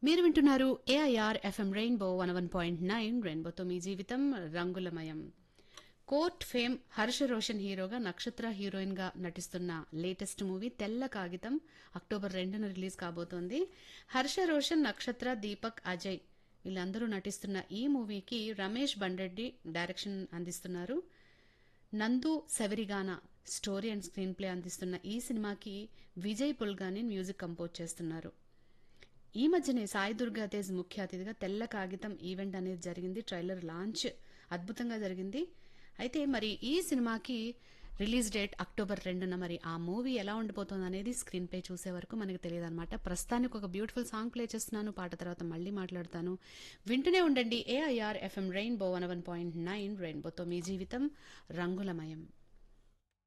మీరు వింటున్నారు AIR FM rainbow one one point nine రెయిన్బోతో మీ జీవితం రంగులమయం కోర్ట్ ఫేమ్ హర్ష రోషన్ హీరోగా నక్షత్ర హీరోయిన్ గా నటిస్తున్న లేటెస్ట్ మూవీ తెల్ల కాగితం అక్టోబర్ రెండున రిలీజ్ కాబోతోంది హర్ష రోషన్ నక్షత్ర దీపక్ అజయ్ వీళ్ళందరూ నటిస్తున్న ఈ మూవీకి రమేష్ బండెడ్డి డైరెక్షన్ అందిస్తున్నారు నందు సెవరిగాన స్టోరీ అండ్ స్క్రీన్ ప్లే అందిస్తున్న ఈ సినిమాకి విజయ్ పుల్గాని మ్యూజిక్ కంపోజ్ చేస్తున్నారు ఈ మధ్యనే సాయి దుర్గా తేజ్ ముఖ్య అతిథిగా తెల్ల కాగితం ఈవెంట్ అనేది జరిగింది ట్రైలర్ లాంచ్ అద్భుతంగా జరిగింది అయితే మరి ఈ సినిమాకి రిలీజ్ డేట్ అక్టోబర్ రెండున మరి ఆ మూవీ ఎలా ఉండిపోతుంది అనేది స్క్రీన్ పే చూసే వరకు మనకు తెలియదు అనమాట ప్రస్తుతానికి ఒక బ్యూటిఫుల్ సాంగ్ ప్లే చేస్తున్నాను పాట తర్వాత మళ్ళీ మాట్లాడతాను వింటూనే ఉండండి AIR FM rainbow one one point nine రెయిన్బోతో మీ జీవితం రంగులమయం